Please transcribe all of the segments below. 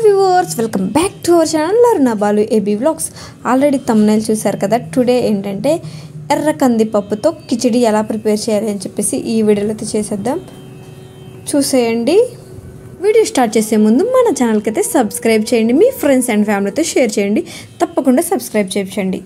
viewers welcome back to our channel Aruna Balu AB vlogs already thumbnail చూశారు కదా today ఏంటంటే ఎర్ర కందిపప్పుతో కిచిడి ఎలా ప్రిపేర్ చేయాలి అని చెప్పేసి ఈ వీడియోలో అయితే చేసేద్దాం చూసేయండి వీడియో స్టార్ట్ చేసే ముందు మన ఛానల్కి అయితే సబ్స్క్రైబ్ చేయండి మీ ఫ్రెండ్స్ అండ్ ఫ్యామిలీతో షేర్ చేయండి తప్పకుండా సబ్స్క్రైబ్ చేయించండి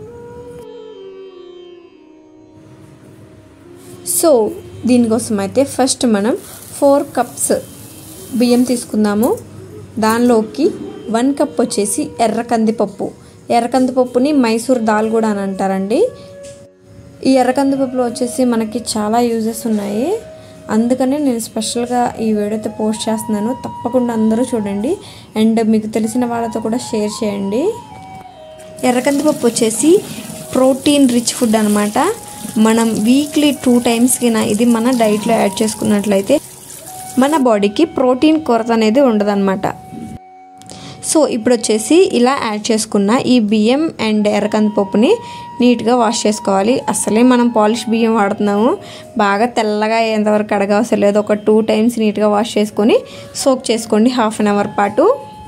సో దీనికోసం అయితే ఫస్ట్ మనం ఫోర్ కప్స్ బియ్యం తీసుకుందాము దానిలోకి వన్ కప్ వచ్చేసి ఎర్ర కందిపప్పు ఎర్ర కందిపప్పుని మైసూర్ దాల్ కూడా అని అంటారండి ఈ ఎర్ర కందిపప్పులో వచ్చేసి మనకి చాలా యూజెస్ ఉన్నాయి అందుకనే నేను స్పెషల్గా ఈ వీడియో అయితే పోస్ట్ చేస్తున్నాను తప్పకుండా అందరూ చూడండి అండ్ మీకు తెలిసిన వాళ్ళతో కూడా షేర్ చేయండి ఎర్రకందిపప్పు వచ్చేసి ప్రోటీన్ రిచ్ ఫుడ్ అనమాట మనం వీక్లీ టూ టైమ్స్కి ఇది మన డైట్లో యాడ్ చేసుకున్నట్లయితే మన బాడీకి ప్రోటీన్ కొరత అనేది ఉండదన్నమాట సో ఇప్పుడు వచ్చేసి ఇలా యాడ్ చేసుకున్న ఈ బియ్యం అండ్ ఎర్రకందిపప్పుని నీట్గా వాష్ చేసుకోవాలి అసలే మనం పాలిష్ బియ్యం వాడుతున్నాము బాగా తెల్లగా ఎంతవరకు కడగవసరం లేదు ఒక టూ టైమ్స్ నీట్గా వాష్ చేసుకొని సోక్ చేసుకోండి హాఫ్ అన్ అవర్ పాటు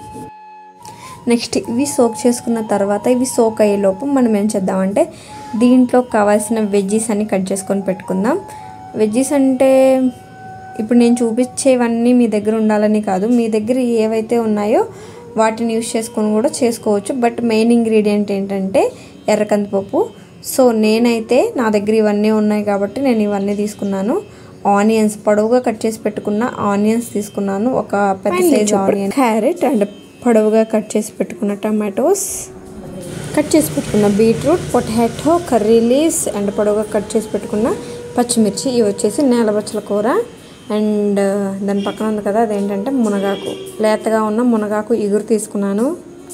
నెక్స్ట్ ఇవి సోక్ చేసుకున్న తర్వాత ఇవి సోక్ అయ్యేలోపు మనం ఏం చేద్దామంటే దీంట్లో కావాల్సిన వెజ్జీస్ అన్ని కట్ చేసుకొని పెట్టుకుందాం వెజ్జీస్ అంటే ఇప్పుడు నేను చూపించేవన్నీ మీ దగ్గర ఉండాలని కాదు మీ దగ్గర ఏవైతే ఉన్నాయో వాటిని యూస్ చేసుకొని కూడా చేసుకోవచ్చు బట్ మెయిన్ ఇంగ్రీడియంట్ ఏంటంటే ఎర్ర కందిపప్పు సో నేనైతే నా దగ్గర ఇవన్నీ ఉన్నాయి కాబట్టి నేను ఇవన్నీ తీసుకున్నాను ఆనియన్స్ పొడవుగా కట్ చేసి పెట్టుకున్న ఆనియన్స్ తీసుకున్నాను ఒక పెద్ద సైజ్ ఆనియన్ క్యారెట్ అండ్ పొడవుగా కట్ చేసి పెట్టుకున్న టమాటోస్ కట్ చేసి పెట్టుకున్న beetroot potato curry leaves and పొడవుగా కట్ చేసి పెట్టుకున్న పచ్చిమిర్చి ఇవి వచ్చేసి నేలబచ్చల కూర అండ్ దాని పక్కన ఉంది కదా అదేంటంటే మునగాకు లేతగా ఉన్న మునగాకు ఇగురు తీసుకున్నాను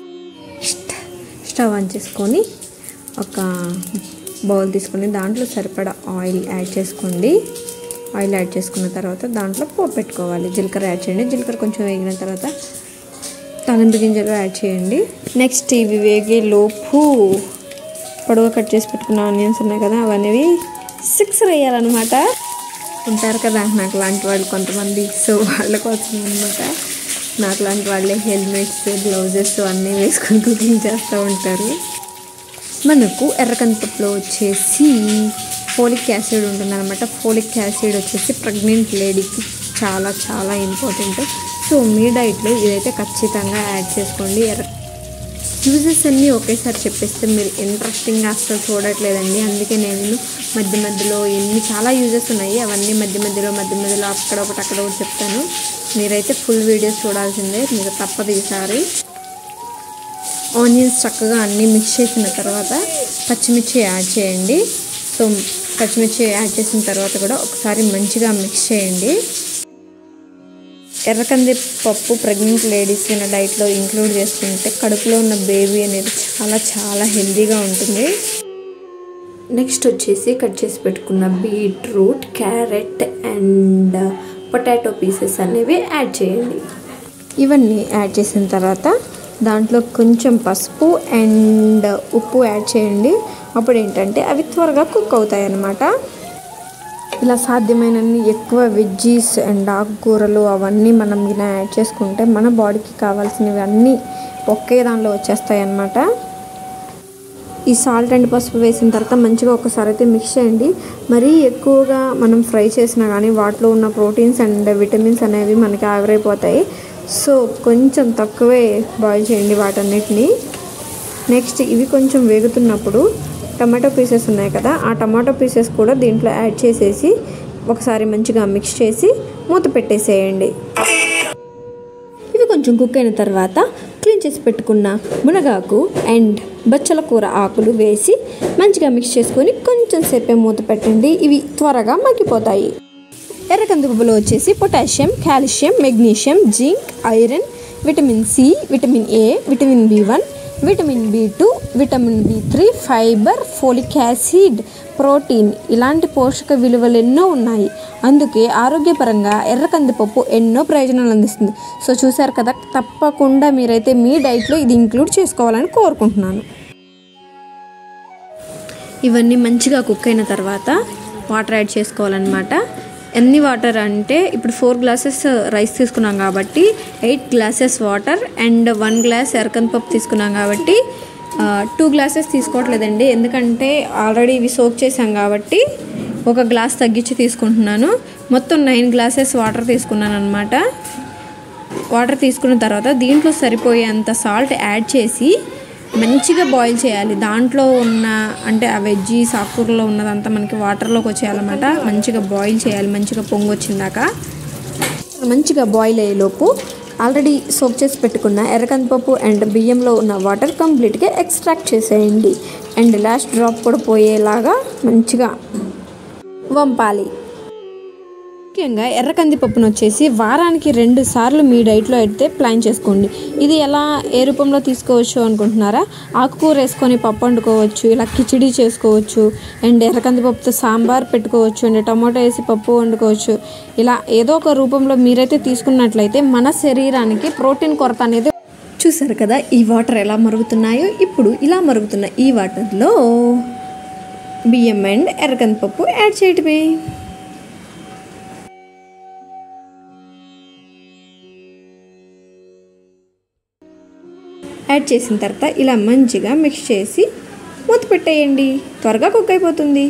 స్టవ్ ఆన్ చేసుకొని ఒక బౌల్ తీసుకొని దాంట్లో సరిపడా ఆయిల్ యాడ్ చేసుకోండి ఆయిల్ యాడ్ చేసుకున్న తర్వాత దాంట్లో పోపు పెట్టుకోవాలి జీలకర్ర యాడ్ చేయండి జీలకర్ర కొంచెం వేగిన తర్వాత తాలింపు గింజలు యాడ్ చేయండి నెక్స్ట్ ఇవి వేగే లోపు పొడవు కట్ చేసి పెట్టుకున్న ఆనియన్స్ ఉన్నాయి కదా అవన్నీ సిక్స్ వేయాలన్నమాట ఉంటారు కదా నాకు లాంటి వాళ్ళు కొంతమంది సో వాళ్ళ కోసం అనమాట నాకు లాంటి వాళ్ళే హెల్మెట్స్ గ్లౌజెస్ అన్నీ వేసుకొని కుకింగ్ చేస్తూ ఉంటారు మనకు ఎర్రకందిపప్పులో వచ్చేసి ఫోలిక్ యాసిడ్ ఉంటుందన్నమాట ఫోలిక్ యాసిడ్ వచ్చేసి ప్రెగ్నెంట్ లేడీకి చాలా చాలా ఇంపార్టెంట్ సో మీ డైట్లో ఇదైతే ఖచ్చితంగా యాడ్ చేసుకోండి ఎర్ర యూజెస్ అన్నీ ఒకేసారి చెప్పేస్తే మీరు ఇంట్రెస్టింగ్గా అస్సలు చూడట్లేదండి అందుకే నేను మధ్య మధ్యలో ఎన్ని చాలా యూజెస్ ఉన్నాయి అవన్నీ మధ్య మధ్యలో మధ్య మధ్యలో అక్కడ ఒకటి అక్కడ ఒకటి చెప్తాను మీరైతే ఫుల్ వీడియోస్ చూడాల్సిందే మీకు తప్పదు ఈసారి ఆనియన్స్ చక్కగా అన్నీ మిక్స్ చేసిన తర్వాత పచ్చిమిర్చి యాడ్ చేయండి సో పచ్చిమిర్చి యాడ్ చేసిన తర్వాత కూడా ఒకసారి మంచిగా మిక్స్ చేయండి ఎర్రకంది పప్పు ప్రెగ్నెంట్ లేడీస్ అయిన డైట్లో ఇంక్లూడ్ చేసుకుంటే కడుపులో ఉన్న బేబీ అనేది చాలా చాలా హెల్తీగా ఉంటుంది నెక్స్ట్ వచ్చేసి కట్ చేసి పెట్టుకున్న beetroot carrot and potato pieces అనేవి యాడ్ చేయండి ఇవన్నీ యాడ్ చేసిన తర్వాత దాంట్లో కొంచెం పసుపు అండ్ ఉప్పు యాడ్ చేయండి అప్పుడు ఏంటంటే అవి త్వరగా కుక్ అవుతాయి అన్నమాట ఇలా సాధ్యమైనన్ని ఎక్కువ వెజ్జీస్ అండ్ ఆకుకూరలు అవన్నీ మనం ఇలా యాడ్ చేసుకుంటే మన బాడీకి కావాల్సినవి అన్నీ ఒకే దానిలో వచ్చేస్తాయి అన్నమాట ఈ సాల్ట్ అండ్ పసుపు వేసిన తర్వాత మంచిగా ఒకసారి అయితే మిక్స్ చేయండి మరీ ఎక్కువగా మనం ఫ్రై చేసినా కానీ వాటిలో ఉన్న ప్రోటీన్స్ అండ్ విటమిన్స్ అనేవి మనకి ఆవిరైపోతాయి సో కొంచెం తక్కువే బాయిల్ చేయండి వాటన్నిటిని నెక్స్ట్ ఇవి కొంచెం వేగుతున్నప్పుడు టమాటో పీసెస్ ఉన్నాయి కదా ఆ టమాటో పీసెస్ కూడా దీంట్లో యాడ్ చేసేసి ఒకసారి మంచిగా మిక్స్ చేసి మూత పెట్టేసేయండి ఇవి కొంచెం కుక్ అయిన తర్వాత క్లీన్ చేసి పెట్టుకున్న మునగాకు అండ్ బచ్చల కూర ఆకులు వేసి మంచిగా మిక్స్ చేసుకొని కొంచెం సేపే మూత పెట్టండి ఇవి త్వరగా మగ్గిపోతాయి ఎర్రకందుపులో వచ్చేసి potassium calcium magnesium zinc iron vitamin C vitamin A vitamin B one vitamin B two vitamin B three fibre folic acid protein ఇలాంటి పోషక విలువలు ఎన్నో ఉన్నాయి అందుకే ఆరోగ్యపరంగా ఎర్ర కందిపప్పు ఎన్నో ప్రయోజనాలు అందిస్తుంది సో చూసారు కదా తప్పకుండా మీరైతే మీ డైట్లో ఇది ఇంక్లూడ్ చేసుకోవాలని కోరుకుంటున్నాను ఇవన్నీ మంచిగా కుక్ అయిన తర్వాత వాటర్ యాడ్ చేసుకోవాలన్నమాట ఎన్ని వాటర్ అంటే ఇప్పుడు ఫోర్ గ్లాసెస్ రైస్ తీసుకున్నాం కాబట్టి eight glasses water and one glass ఎరకందిపప్పు తీసుకున్నాం కాబట్టి టూ గ్లాసెస్ తీసుకోవట్లేదండి ఎందుకంటే ఆల్రెడీ ఇవి సోక్ చేసాం కాబట్టి ఒక గ్లాస్ తగ్గించి తీసుకుంటున్నాను మొత్తం నైన్ గ్లాసెస్ వాటర్ తీసుకున్నాను అనమాట వాటర్ తీసుకున్న తర్వాత దీంట్లో సరిపోయేంత సాల్ట్ యాడ్ చేసి మంచిగా బాయిల్ చేయాలి దాంట్లో ఉన్న అంటే ఆ వెజ్జీస్ ఆకుకూరలో ఉన్నదంతా మనకి వాటర్లోకి వచ్చేయాలన్నమాట మంచిగా బాయిల్ చేయాలి మంచిగా పొంగు వచ్చిందాక మంచిగా బాయిల్ అయ్యేలోపు ఆల్రెడీ సోక్ చేసి పెట్టుకున్న ఎర్రకందిపప్పు అండ్ బియ్యంలో ఉన్న వాటర్ కంప్లీట్గా ఎక్స్ట్రాక్ట్ చేసేయండి అండ్ లాస్ట్ డ్రాప్ కూడా పోయేలాగా మంచిగా వంపాలి ముఖ్యంగా ఎర్ర కందిపప్పును వచ్చేసి వారానికి రెండు సార్లు మీ డైట్లో అయితే ప్లాన్ చేసుకోండి ఇది ఎలా ఏ రూపంలో తీసుకోవచ్చు అనుకుంటున్నారా ఆకుకూర వేసుకొని పప్పు వండుకోవచ్చు ఇలా కిచిడి చేసుకోవచ్చు అండ్ ఎర్ర కందిపప్పుతో సాంబార్ పెట్టుకోవచ్చు అండ్ టమాటో వేసి పప్పు వండుకోవచ్చు ఇలా ఏదో ఒక రూపంలో మీరైతే తీసుకున్నట్లయితే మన శరీరానికి ప్రోటీన్ కొరత అనేది చూసారు కదా ఈ వాటర్ ఎలా మరుగుతున్నాయో ఇప్పుడు ఇలా మరుగుతున్న ఈ వాటర్లో బియ్యం అండ్ ఎర్రకందిపప్పు యాడ్ చేయటమే యాడ్ చేసిన తర్వాత ఇలా మంచిగా మిక్స్ చేసి మూత పెట్టేయండి త్వరగా కుక్ అయిపోతుంది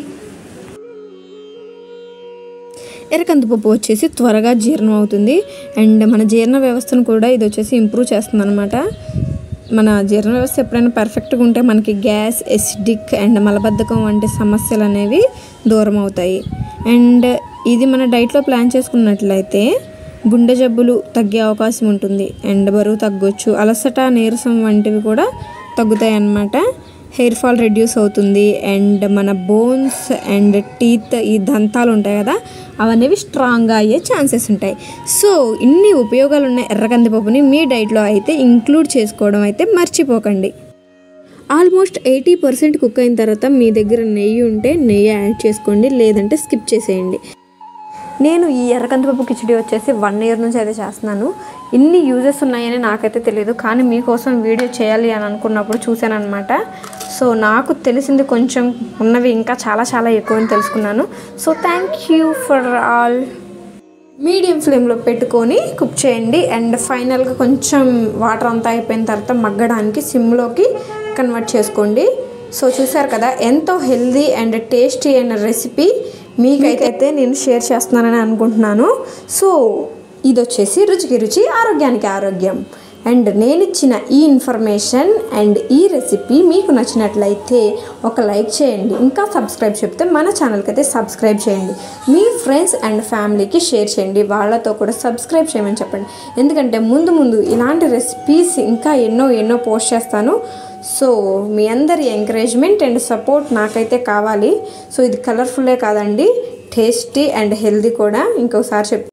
ఎర్రకందిపప్పు వచ్చేసి త్వరగా జీర్ణం అవుతుంది అండ్ మన జీర్ణ వ్యవస్థను కూడా ఇది వచ్చేసి ఇంప్రూవ్ చేస్తుంది అనమాట మన జీర్ణ వ్యవస్థ ఎప్పుడైనా పర్ఫెక్ట్గా ఉంటే మనకి గ్యాస్ ఎసిడిక్ అండ్ మలబద్ధకం వంటి సమస్యలు అనేవి దూరం అవుతాయి అండ్ ఇది మన డైట్లో ప్లాన్ చేసుకున్నట్లయితే గుండె జబ్బులు తగ్గే అవకాశం ఉంటుంది అండ్ బరువు తగ్గొచ్చు అలసట నీరసం వంటివి కూడా తగ్గుతాయి అన్నమాట హెయిర్ ఫాల్ రెడ్యూస్ అవుతుంది అండ్ మన బోన్స్ అండ్ టీత్ ఈ దంతాలు ఉంటాయి కదా అవనేవి స్ట్రాంగ్గా అయ్యే ఛాన్సెస్ ఉంటాయి సో ఇన్ని ఉపయోగాలు ఉన్న ఎర్రకందిపప్పుని మీ డైట్లో అయితే ఇంక్లూడ్ చేసుకోవడం అయితే మర్చిపోకండి ఆల్మోస్ట్ ఎయిటీ పర్సెంట్ కుక్ అయిన తర్వాత మీ దగ్గర నెయ్యి ఉంటే నెయ్యి యాడ్ చేసుకోండి లేదంటే స్కిప్ చేసేయండి నేను ఈ ఎర్రకందిపప్పు కిచడి వచ్చేసి వన్ ఇయర్ నుంచి అయితే చేస్తున్నాను ఇన్ని యూజెస్ ఉన్నాయని నాకైతే తెలియదు కానీ మీకోసం వీడియో చేయాలి అని అనుకున్నప్పుడు చూశాను అనమాట సో నాకు తెలిసింది కొంచెం ఉన్నవి ఇంకా చాలా చాలా ఎక్కువ అని తెలుసుకున్నాను so thank you for all medium ఫ్లేమ్లో పెట్టుకొని కుక్ చేయండి అండ్ ఫైనల్గా కొంచెం వాటర్ అంతా అయిపోయిన తర్వాత మగ్గడానికి సిమ్లోకి కన్వర్ట్ చేసుకోండి సో చూసారు కదా ఎంతో హెల్దీ అండ్ టేస్టీ అయిన రెసిపీ మీకైతే నేను షేర్ చేస్తున్నానని అనుకుంటున్నాను సో ఇది వచ్చేసి రుచికి రుచి ఆరోగ్యానికి ఆరోగ్యం అండ్ నేను ఇచ్చిన ఈ ఇన్ఫర్మేషన్ అండ్ ఈ రెసిపీ మీకు నచ్చినట్లయితే ఒక లైక్ చేయండి ఇంకా సబ్స్క్రైబ్ చెప్తే మన ఛానల్కి అయితే సబ్స్క్రైబ్ చేయండి మీ ఫ్రెండ్స్ అండ్ ఫ్యామిలీకి షేర్ చేయండి వాళ్ళతో కూడా సబ్స్క్రైబ్ చేయమని చెప్పండి ఎందుకంటే ముందు ముందు ఇలాంటి రెసిపీస్ ఇంకా ఎన్నో ఎన్నో పోస్ట్ చేస్తాను సో మీ అందరి ఎంకరేజ్మెంట్ అండ్ సపోర్ట్ నాకైతే కావాలి సో ఇది కలర్ఫుల్లే కాదండి టేస్టీ అండ్ హెల్దీ కూడా ఇంకోసారి చెప్